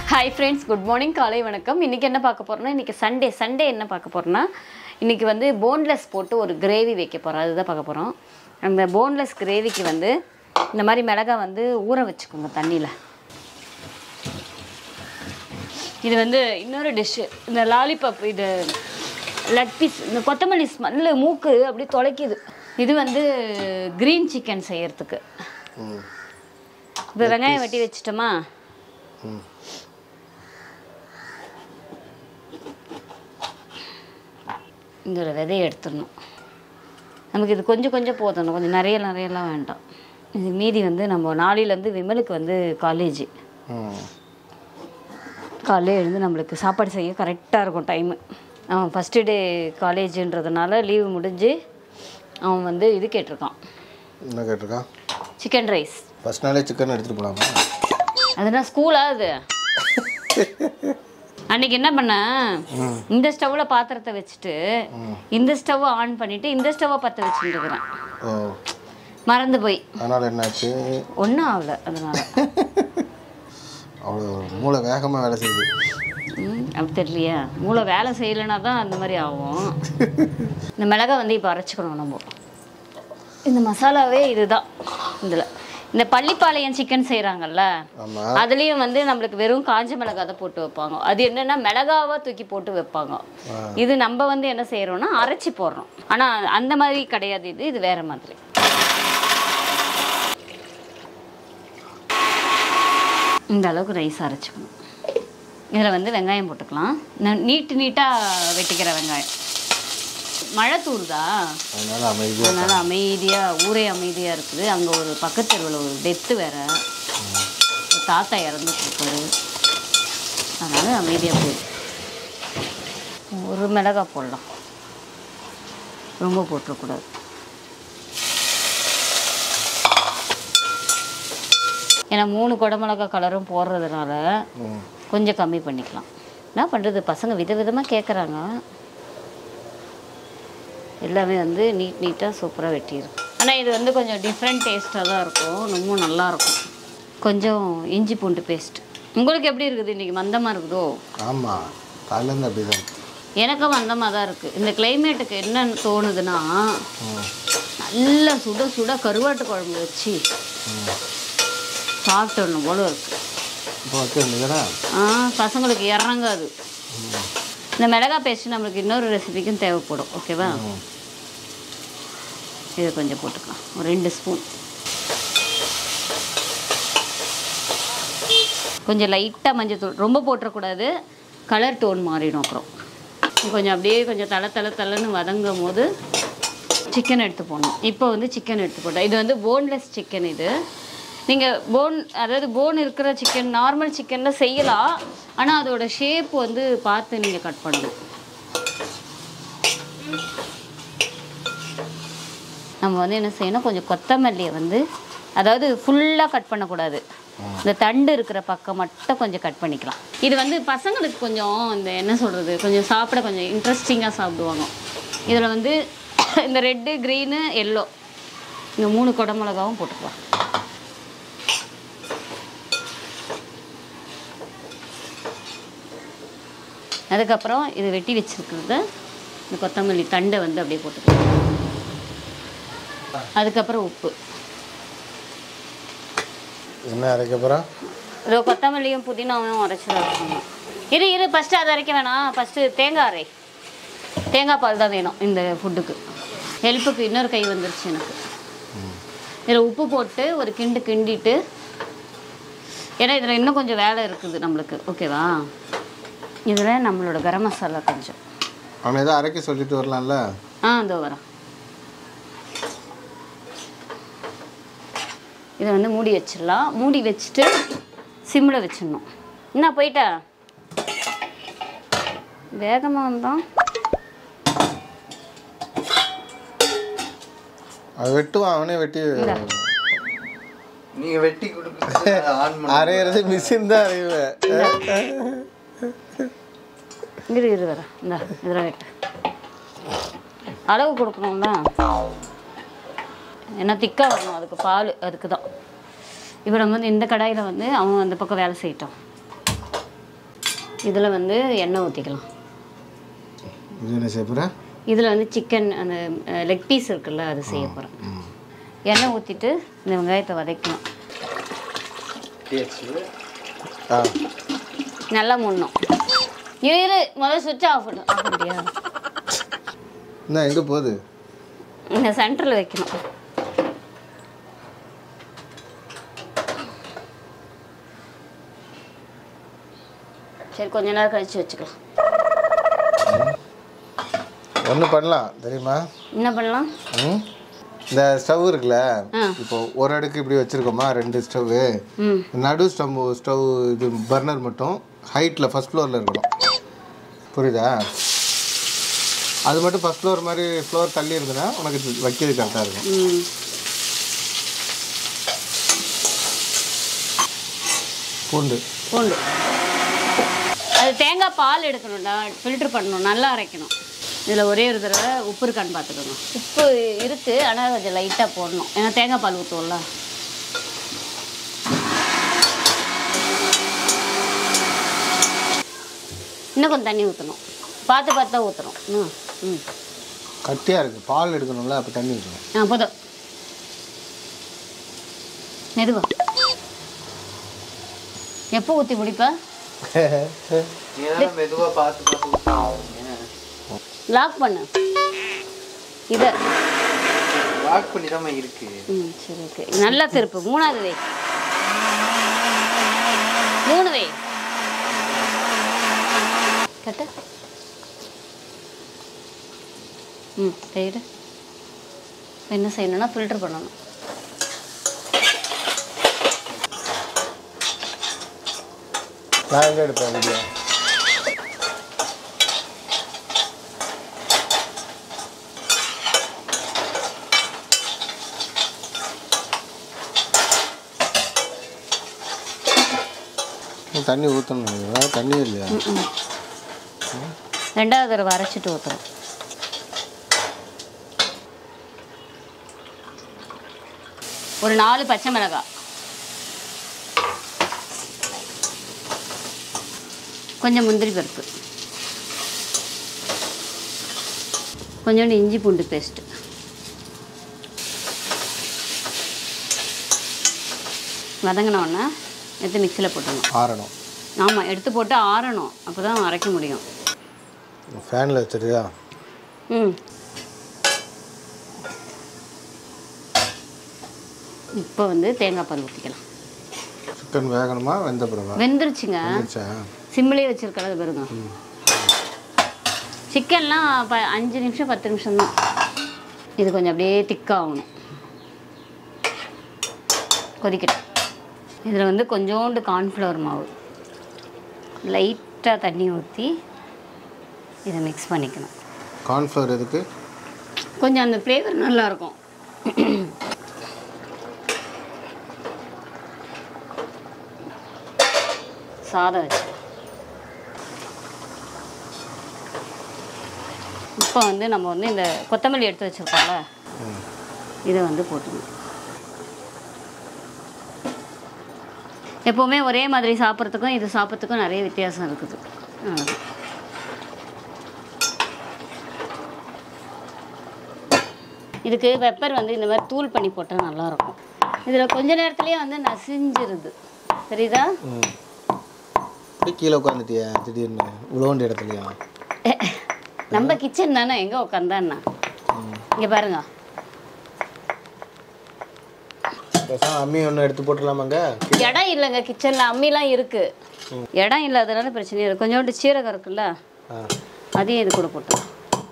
Hi friends good morning காலை வணக்கம் இன்றைக்கி என்ன பார்க்க போகிறோம்னா இன்றைக்கி சண்டே சண்டே என்ன பார்க்க போகிறோன்னா இன்றைக்கி வந்து போன்லெஸ் போட்டு ஒரு கிரேவி வைக்க போகிறோம் அதுதான் பார்க்க போகிறோம் அந்த போன்லெஸ் கிரேவிக்கு வந்து இந்த மாதிரி மிளகா வந்து ஊற வச்சுக்கோங்க தண்ணியில் இது வந்து இன்னொரு டிஷ்ஷு இந்த லாலிபாப் இது லட் பீஸ் இந்த கொத்தமல்லி ஸ்மெல்லு மூக்கு அப்படியே தொலைக்குது இது வந்து க்ரீன் சிக்கன் செய்யறதுக்கு ம் இப்போ வெங்காயம் வெட்டி வச்சிட்டோமா ம் இந்த ஒரு விதையை எடுத்துடணும் நமக்கு இது கொஞ்சம் கொஞ்சம் போதும் கொஞ்சம் நிறைய நிறையலாம் வேண்டாம் இது மீதி வந்து நம்ம நாளையிலேருந்து விமலுக்கு வந்து காலேஜ் ம் காலையில் எழுந்து நம்மளுக்கு சாப்பாடு செய்ய கரெக்டாக இருக்கும் டைமு அவன் ஃபஸ்ட்டு டே காலேஜுன்றதுனால லீவு முடிஞ்சு அவன் வந்து இது கேட்டிருக்கான் என்ன கேட்டிருக்கான் சிக்கன் ரைஸ் ஃபஸ்ட் நாளே சிக்கன் எடுத்துகிட்டு போகலாமா அதுனா ஸ்கூலா அது அன்னைக்கு என்ன பண்ணேன் இந்த ஸ்டவ்ல பாத்திரத்தை வச்சுட்டு இந்த ஸ்டவ் ஆன் பண்ணிட்டு இந்த ஸ்டவ்வை பற்ற வச்சுட்டு இருக்கிறேன் ஓ மறந்து போய் அதனால் என்னாச்சு ஒன்றும் ஆகல அதனால அவ்வளோ மூளை வேகமாக வேலை செய்யுது ம், அப்படி தெரியலையா மூளை வேலை செய்யலைனா தான் அந்த மாதிரி ஆகும் இந்த மிளகா வந்து இப்போ அரைச்சிக்கணும் நம்ம இந்த மசாலாவே இதுதான் இதில் இந்த பள்ளிப்பாளையம் சிக்கன் செய்கிறாங்கல்ல ஆமாம் அதுலேயும் வந்து நம்மளுக்கு வெறும் காஞ்ச மிளகா தான் போட்டு வைப்பாங்க அது என்னன்னா மிளகாவா தூக்கி போட்டு வைப்பாங்க இது நம்ம வந்து என்ன செய்கிறோம்னா அரைச்சி போடுறோம் ஆனால் அந்த மாதிரி கிடையாது இது இது வேற மாதிரி இந்த அளவுக்கு ரைஸ் அரைச்சிக்கணும் இதில் வந்து வெங்காயம் போட்டுக்கலாம் நான் நீட்டு நீட்டாக வெட்டிக்கிற வெங்காயம் மழை தூருதா அதனால் அமைதியாக அதனால அமைதியாக ஊரே அமைதியாக இருக்குது அங்கே ஒரு பக்கத்து தெருவில் ஒரு டெத்து வேற ஒரு தாத்தா இறந்துட்டு இருக்காரு அதனால அமைதியாக போயிடு ஒரு மிளகா போடலாம் ரொம்ப போட்டுறக்கூடாது ஏன்னா மூணு குடமிளகா கலரும் போடுறதுனால ம் கொஞ்சம் கம்மி பண்ணிக்கலாம் என்ன பண்ணுறது பசங்க விதவிதமாக கேட்குறாங்க எல்லாமே வந்து நீட் நீட்டாக சூப்பராக வெட்டியிருக்கு ஆனால் இது வந்து கொஞ்சம் டிஃப்ரெண்ட் டேஸ்ட்டாக தான் இருக்கும் ரொம்ப நல்லா இருக்கும் கொஞ்சம் இஞ்சி பூண்டு பேஸ்ட் உங்களுக்கு எப்படி இருக்குது இன்றைக்கி மந்தமாக இருக்குதோ ஆமாம் காலையிலேருந்து அப்படி தான் எனக்கும் மந்தமாக தான் இருக்குது இந்த கிளைமேட்டுக்கு என்ன தோணுதுன்னா ம் நல்லா சுட சுட கருவாட்டு குழம்பு வச்சு ம் சாப்பிட்டணும் போல இருக்குது இப்போ வைக்க வேண்டியதானே ஆ பசங்களுக்கு இறங்காது இந்த மிளகா பேஸ்ட் நம்மளுக்கு இன்னொரு ரெசிபிக்கும் தேவைப்படும் ஓகேவா ம் இதை கொஞ்சம் போட்டுக்கலாம் ஒரு ரெண்டு ஸ்பூன் கொஞ்சம் லைட்டாக மஞ்சள் தூள் ரொம்ப போட்டுறக்கூடாது கலர் டோன் மாறிடும் அப்புறம் இது கொஞ்சம் அப்படியே கொஞ்சம் தலை தலை தலைன்னு வதங்கும் போது சிக்கன் எடுத்து போடணும் இப்போ வந்து சிக்கன் எடுத்து போட்டேன் இது வந்து போன்லெஸ் சிக்கன் இது நீங்கள் போன் அதாவது போன் இருக்கிற சிக்கன் நார்மல் சிக்கனில் செய்யலாம் ஆனால் அதோட ஷேப் வந்து பார்த்து நீங்கள் கட் பண்ணணும் நம்ம வந்து என்ன செய்யணும் கொஞ்சம் கொத்தமல்லியை வந்து அதாவது ஃபுல்லாக கட் பண்ணக்கூடாது இந்த தண்டு இருக்கிற பக்கம் மட்டும் கொஞ்சம் கட் பண்ணிக்கலாம் இது வந்து பசங்களுக்கு கொஞ்சம் இந்த என்ன சொல்கிறது கொஞ்சம் சாப்பிட கொஞ்சம் இன்ட்ரெஸ்டிங்காக சாப்பிடுவாங்க இதில் வந்து இந்த ரெட்டு க்ரீனு எல்லோ இந்த மூணு குடமிளகாவும் போட்டுக்கலாம் அதுக்கப்புறம் இது வெட்டி வச்சிருக்கிறத இந்த கொத்தமல்லி தண்டை வந்து அப்படியே போட்டுக்கலாம் அதுக்கப்புறம் உப்பு என்ன அரைக்க போகிறா இதோ கொத்தமல்லியும் புதினாவும் அரைச்சி வச்சுக்கணும் இரு இரு ஃபஸ்ட்டு அதை அரைக்க வேணாம் ஃபஸ்ட்டு தேங்காய் அரை தேங்காய் பால் தான் வேணும் இந்த ஃபுட்டுக்கு ஹெல்ப்புக்கு இன்னொரு கை வந்துருச்சு எனக்கு இதில் உப்பு போட்டு ஒரு கிண்டு கிண்டிட்டு ஏன்னா இதில் இன்னும் கொஞ்சம் வேலை இருக்குது நம்மளுக்கு ஓகேவா இதில் நம்மளோட கரம் மசாலா கொஞ்சம் அவனை ஏதோ அரைக்க சொல்லிட்டு வரலாம்ல ஆ இதோ வரேன் இதை வந்து மூடி வச்சிடலாம் மூடி வச்சுட்டு சிம்மில் வச்சிடணும் என்ன போயிட்டா வேகமாக வந்தான் அவன் வெட்டுவான் அவனே வெட்டி நீங்க வெட்டி கொடுக்குறது ஆன் பண்ண அரையிறது மிஷின் தான் அரைவேன் இரு இரு வரேன் இந்த இதில் வெட்டு அளவு கொடுக்கணும்ல ஏன்னா திக்காக வரணும் அதுக்கு பால் அதுக்கு தான் இப்போ நம்ம வந்து இந்த கடாயில் வந்து அவன் அந்த பக்கம் வேலை செய்யட்டும் இதில் வந்து எண்ணெய் ஊற்றிக்கலாம் இது என்ன செய்ய போகிற இதில் வந்து சிக்கன் அந்த லெக் பீஸ் இருக்குல்ல அது செய்ய போகிறேன் எண்ணெய் ஊற்றிட்டு இந்த வெங்காயத்தை வதக்கணும் டேஸ்ட் ஆ நல்லா முன்னும் இரு இரு முதல்ல சுவிட்ச் ஆஃப் பண்ணு ஆஃப் பண்ணிட்டியா என்ன எங்கே போகுது இந்த சென்டரில் வைக்கணும் சரி கொஞ்ச நேரம் கழிச்சு வச்சுக்கலாம் ஒன்று பண்ணலாம் தெரியுமா என்ன பண்ணலாம் ம் இந்த ஸ்டவ் இருக்குல்ல ஆ. இப்போ ஒரு அடுக்கு இப்படி வச்சுருக்கோமா ரெண்டு ஸ்டவ்வு ம் நடு ஸ்டவ் ஸ்டவ் இது பர்னர் மட்டும் ஹைட்டில் ஃபஸ்ட் ஃப்ளோரில் இருக்கணும் புரியுதா அது மட்டும் ஃபஸ்ட் ஃப்ளோர் மாதிரி ஃப்ளோர் தள்ளி இருந்ததுன்னா உனக்கு இது வைக்கிறது கரெக்டாக இருக்கும் ம் பூண்டு பூண்டு அது தேங்காய் பால் எடுக்கணும்டா ஃபில்டர் பண்ணணும் நல்லா அரைக்கணும் இதில் ஒரே ஒரு தடவை உப்பு இருக்கான்னு பார்த்துக்கோங்க உப்பு இருக்குது ஆனால் கொஞ்சம் லைட்டாக போடணும் ஏன்னா தேங்காய் பால் ஊற்றுவோம்ல இன்னும் கொஞ்சம் தண்ணி ஊற்றணும் பார்த்து பார்த்து தான் ஊற்றணும் ம் ம் கட்டியாக இருக்குது பால் எடுக்கணும்ல அப்போ தண்ணி ஊற்றணும் ஆ போதும் மெதுவா எப்போ ஊற்றி முடிப்ப நீங்க மெதுவா பார்த்து பார்த்து ஊத்துறீங்க. லாக் பண்ணு இதை வாக் பண்ணி தான் இருக்கு ம் சரி ஓகே நல்லா திருப்பு மூணாவது வை மூணு வை கட்ட ம் ரைடு என்ன செய்யணும்னா ஃபில்டர் பண்ணணும் நான் எங்கே எடுப்பேன் வீடியோ தண்ணி ஊற்றணும் நினைக்கிறேன். தண்ணி இல்லையா ரெண்டாவது தடவை அரைச்சிட்டு ஊற்றணும் ஒரு நாலு பச்சை மிளகாய் கொஞ்சம் முந்திரி பருப்பு கொஞ்சோண்டு இஞ்சி பூண்டு பேஸ்ட்டு வதங்கினோடனே எடுத்து மிக்சியில் போட்டுடணும் ஆறணும் ஆமாம் எடுத்து போட்டு ஆறணும் அப்போ தான் அரைக்க முடியும் ஃபேனில் வச்சிருக்கியா ம் இப்போ வந்து தேங்காய் பால் ஊற்றிக்கலாம் சிக்கன் வேகணுமா வெந்த பிறவா வெந்துருச்சுங்க வந்துருச்சா சிம்மிலே வச்சிருக்கிறது பாருங்க சிக்கன்லாம் ப அஞ்சு நிமிஷம் பத்து நிமிஷம் தான் இது கொஞ்சம் அப்படியே திக்காகணும் கொதிக்கட்டும் இதில் வந்து கொஞ்சோண்டு கார்ன்ஃப்ளவர் மாவு லைட்டாக தண்ணி ஊற்றி இதை மிக்ஸ் பண்ணிக்கணும் கார்ன்ஃப்ளவர் எதுக்கு கொஞ்சம் அந்த ஃப்ளேவர் நல்லாயிருக்கும் சாதம் வச்சு இப்போ வந்து நம்ம வந்து இந்த கொத்தமல்லி எடுத்து வச்சுருக்கோம்ல இதை வந்து போட்டுக்கணும் எப்போவுமே ஒரே மாதிரி சாப்பிட்றதுக்கும் இது சாப்பிட்றதுக்கும் நிறைய வித்தியாசம் இருக்குது அவ்வளவுதான். இதுக்கு பெப்பர் வந்து இந்த மாதிரி தூள் பண்ணி போட்டால் நல்லாயிருக்கும் இதில் கொஞ்ச நேரத்துலேயே வந்து நசிஞ்சிருது தெரியுதா ம் இப்படி கீழே உட்காந்துட்டியா திடீர்னு உழவண்டி இடத்துலையா நம்ம கிச்சன் தானே எங்கே உட்காந்தான்னா இங்கே பாருங்க பேசாம அம்மி ஒன்று எடுத்து போட்டுடலாமாங்க இடம் இல்லைங்க கிச்சனில் அம்மிலாம் இருக்குது இடம் இல்லாதனால பிரச்சனை இல்லை கொஞ்சோண்டு சீரகம் இருக்குல்ல ஆ அதையும் இது கூட போட்டோம்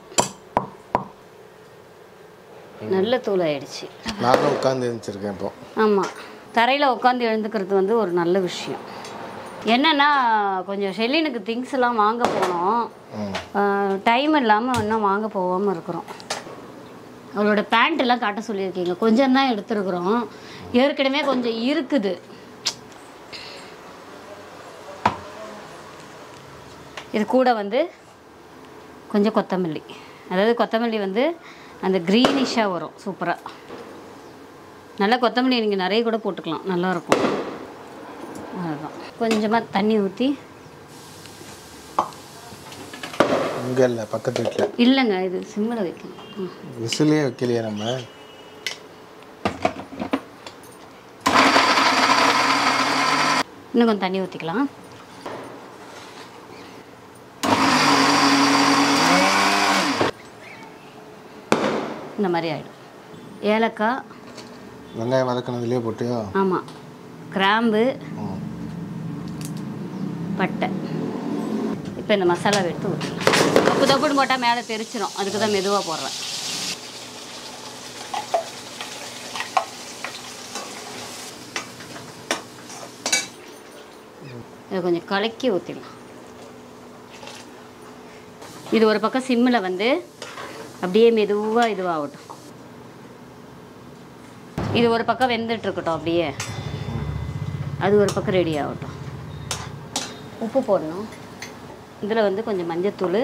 நல்ல தூள் ஆயிடுச்சு நானும் உட்காந்து எழுந்திருக்கேன் இப்போ ஆமாம் தரையில் உட்காந்து எழுந்துக்கிறது வந்து ஒரு நல்ல விஷயம் என்னென்னா கொஞ்சம் ஷெல்லினுக்கு திங்ஸ் எல்லாம் வாங்க போனோம் ம் டைம் இல்லாமல் இன்னும் வாங்க போகாமல் இருக்கிறோம் அவளோட பேண்ட் எல்லாம் காட்ட சொல்லியிருக்கீங்க கொஞ்சம் தான் எடுத்துருக்குறோம் ஏற்கனவே கொஞ்சம் இருக்குது இது கூட வந்து கொஞ்சம் கொத்தமல்லி அதாவது கொத்தமல்லி வந்து அந்த க்ரீனிஷாக வரும் சூப்பராக நல்லா கொத்தமல்லி நீங்கள் நிறைய கூட போட்டுக்கலாம் நல்லாயிருக்கும் அதுதான் கொஞ்சமாக தண்ணி ஊற்றி இங்கே இல்லை பக்கத்து வீட்டில் இல்லைங்க இது சிம்மில் வைக்கணும் ம். விசிலே வைக்கலையா நம்ம இன்னும் கொஞ்சம் தண்ணி ஊற்றிக்கலாம் இந்த மாதிரி ஆகிடும் ஏலக்காய் வெங்காயம் வதக்கினதுலேயே போட்டியோ ஆமாம் கிராம்பு ம். பட்டை இப்போ இந்த மசாலாவை எடுத்து ஊற்றலாம் தப்பு தப்புன்னு போட்டால் மேலே தெரிச்சிடும் அதுக்கு தான் மெதுவாக போடுறேன் இதை கொஞ்சம் கலக்கி ஊற்றிடலாம் இது ஒரு பக்கம் சிம்மில் வந்து அப்படியே மெதுவாக இதுவாகட்டும் இது ஒரு பக்கம் வெந்துட்டு இருக்கட்டும் அப்படியே அது ஒரு பக்கம் ரெடி ஆகட்டும் உப்பு போடணும் இதில் வந்து கொஞ்சம் மஞ்சத்தூள்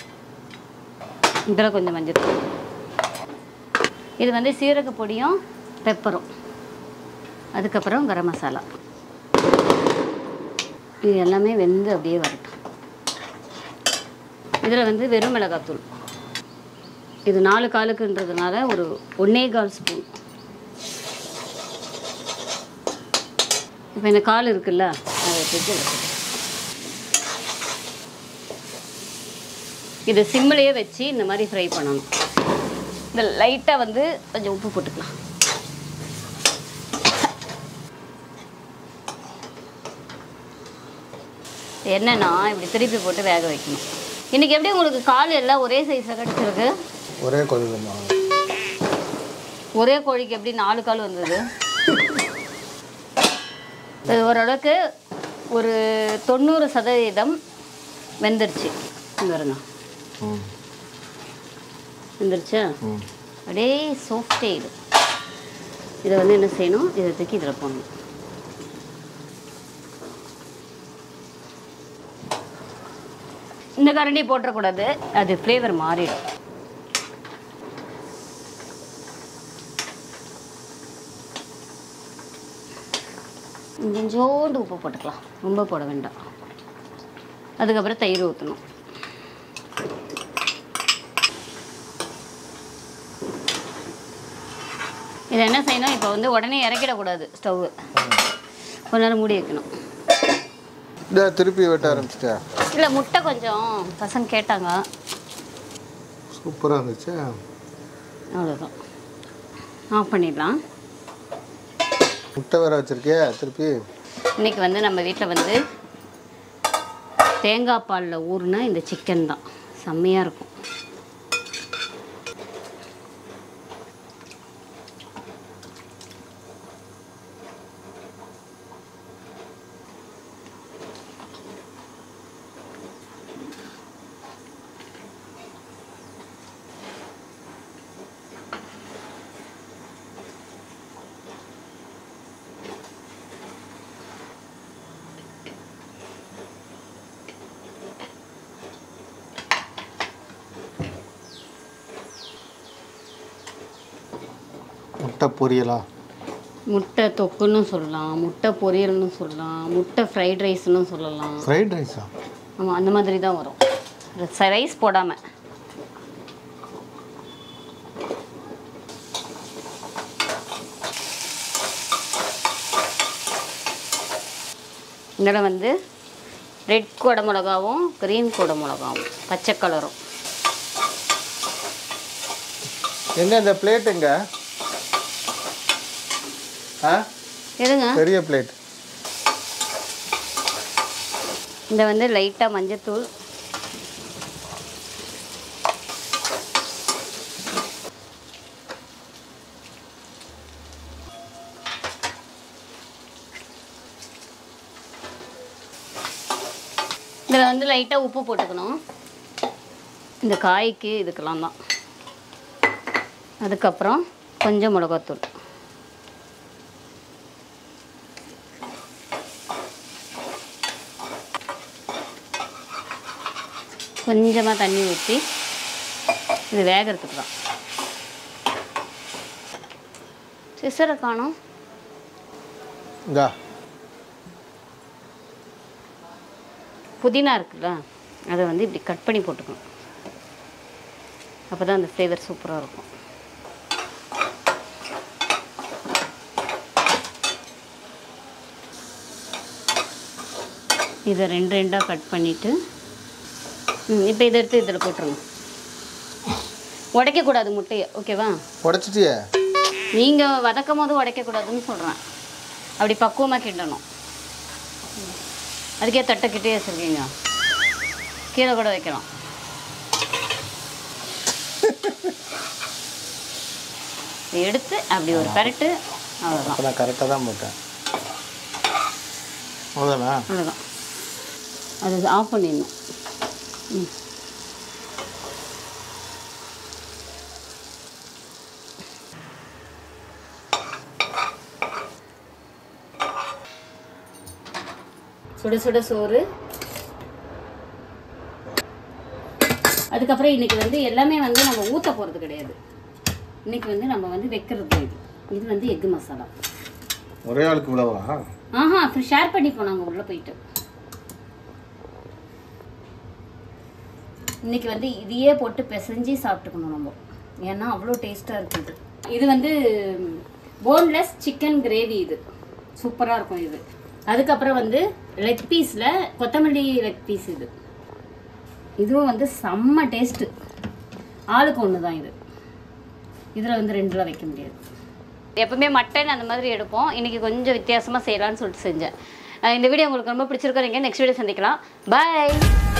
இதில் கொஞ்சம் மஞ்சத்தூள் இது வந்து சீரக பொடியும் பெப்பரும் அதுக்கப்புறம் கரம் மசாலா இது எல்லாமே வெந்து அப்படியே வரட்டும் இதில் வந்து வெறும் மிளகாத்தூள் இது நாலு காலுக்குன்றதுனால ஒரு ஒன்னே கால் ஸ்பூன் இப்போ இந்த கால் இருக்குல்ல அதை எடுத்து வச்சுக்கணும். இது சிம்மிலேயே வச்சு இந்த மாதிரி ஃப்ரை பண்ணணும் இந்த லைட்டாக வந்து கொஞ்சம் உப்பு போட்டுக்கலாம் என்னன்னா இப்படி திருப்பி போட்டு வேக வைக்கணும் இன்னைக்கு எப்படி உங்களுக்கு கால் எல்லாம் ஒரே சைஸில் கிடச்சிருக்கு ஒரே கொழுதுமா ஒரே கோழிக்கு எப்படி நாலு கால் வந்தது இது ஓரளவுக்கு ஒரு தொண்ணூறு சதவீதம் வெந்துருச்சு இங்க பாருங்க ம் வெந்துருச்சா ம் அப்படியே சாஃப்டே இது இதை வந்து என்ன செய்யணும் இதை தூக்கி இதில் போடணும் இந்த கரண்டி போட்டுறக்கூடாது அது ஃப்ளேவர் மாறிடும் கொஞ்சோண்டு உப்பு போட்டுக்கலாம் ரொம்ப போட வேண்டாம் அதுக்கப்புறம் தயிர் ஊற்றணும் இதை என்ன செய்யணும் இப்போ வந்து உடனே இறக்கிடக்கூடாது ஸ்டவ்வு கொஞ்ச நேரம் மூடி வைக்கணும் இதா திருப்பி வெட்ட ஆரம்பிச்சிட்டா இல்லை முட்டை கொஞ்சம் பசங்க கேட்டாங்க சூப்பராக இருந்துச்சு அவ்வளோதான் ஆஃப் பண்ணிடலாம் முட்டை வேற வச்சிருக்கியா திருப்பி இன்னைக்கு வந்து நம்ம வீட்டில் வந்து தேங்காய் பாலில் ஊறுனா இந்த சிக்கன் தான் செம்மையாக இருக்கும் முட்டை பொரியலா முட்டை தொக்குன்னு சொல்லலாம் முட்டை பொரியல்னு சொல்லலாம் முட்டை ஃப்ரைட் ரைஸ்னு சொல்லலாம் ஃப்ரைட் ரைஸா ஆமாம் அந்த மாதிரி தான் வரும் ரைஸ் போடாமல் இதில் வந்து ரெட் கொடை மிளகாவும் க்ரீன் கொடை மிளகாவும் பச்சை கலரும் எங்க இந்த பிளேட் எங்க ஆ எதுங்க பெரிய பிளேட் இந்த வந்து லைட்டாக மஞ்சத்தூள் இதில் வந்து லைட்டாக உப்பு போட்டுக்கணும் இந்த காய்க்கு இதுக்கெல்லாம் தான் அதுக்கப்புறம் கொஞ்சம் மிளகாத்தூள் கொஞ்சமாக தண்ணி ஊற்றி இது வேகிறதுக்கு தான் சிசரை காணோம் இந்தா புதினா இருக்குல்ல அதை வந்து இப்படி கட் பண்ணி போட்டுக்கணும் அப்போ தான் அந்த ஃப்ளேவர் சூப்பராக இருக்கும் இதை ரெண்டு ரெண்டாக கட் பண்ணிவிட்டு இப்போ இதை எடுத்து இதில் போட்டுருங்க உடைக்கக்கூடாது முட்டையை ஓகேவா உடச்சிட்டியே நீங்கள் வதக்கும் போது உடைக்கக்கூடாதுன்னு சொல்கிறேன் அப்படி பக்குவமாக கிண்டணும் அதுக்கே தட்டை கிட்டே வச்சுருக்கீங்க கீழே கூட வைக்கலாம் இதை எடுத்து அப்படி ஒரு பரட்டு அவ்வளோதான் அப்போ நான் கரெக்டாக தான் போட்டேன் அவ்வளோதானா அவ்வளோதான் அது ஆஃப் பண்ணிடணும் ம் சுட சுட சோறு அதுக்கப்புறம் இன்னைக்கு வந்து எல்லாமே வந்து நம்ம ஊற்ற போகிறது கிடையாது இன்னைக்கு வந்து நம்ம வந்து வைக்கிறது தான் இது இது வந்து எக்கு மசாலா ஒரே ஆளுக்கு இவ்வளவா ஆஹா அப்புறம் ஷேர் பண்ணி போனாங்க உள்ளே போயிட்டு இன்னைக்கு வந்து இதையே போட்டு பிசைஞ்சு சாப்பிட்டுக்கணும் நம்ம ஏன்னா அவ்வளோ டேஸ்ட்டாக இருக்குது இது வந்து போன்லெஸ் சிக்கன் கிரேவி இது சூப்பராக இருக்கும் இது அதுக்கப்புறம் வந்து லெக் பீஸில் கொத்தமல்லி லெக் பீஸ் இது இதுவும் வந்து செம்ம டேஸ்ட்டு ஆளுக்கு ஒன்று தான் இது இதில் வந்து ரெண்டில் வைக்க முடியாது எப்பவுமே மட்டன் அந்த மாதிரி எடுப்போம் இன்னைக்கு கொஞ்சம் வித்தியாசமாக செய்யலாம்னு சொல்லிட்டு செஞ்சேன் அஹ் இந்த வீடியோ உங்களுக்கு ரொம்ப பிடிச்சிருக்கோம் நீங்கள் நெக்ஸ்ட் வீடியோ சந்திக்கலாம் பாய்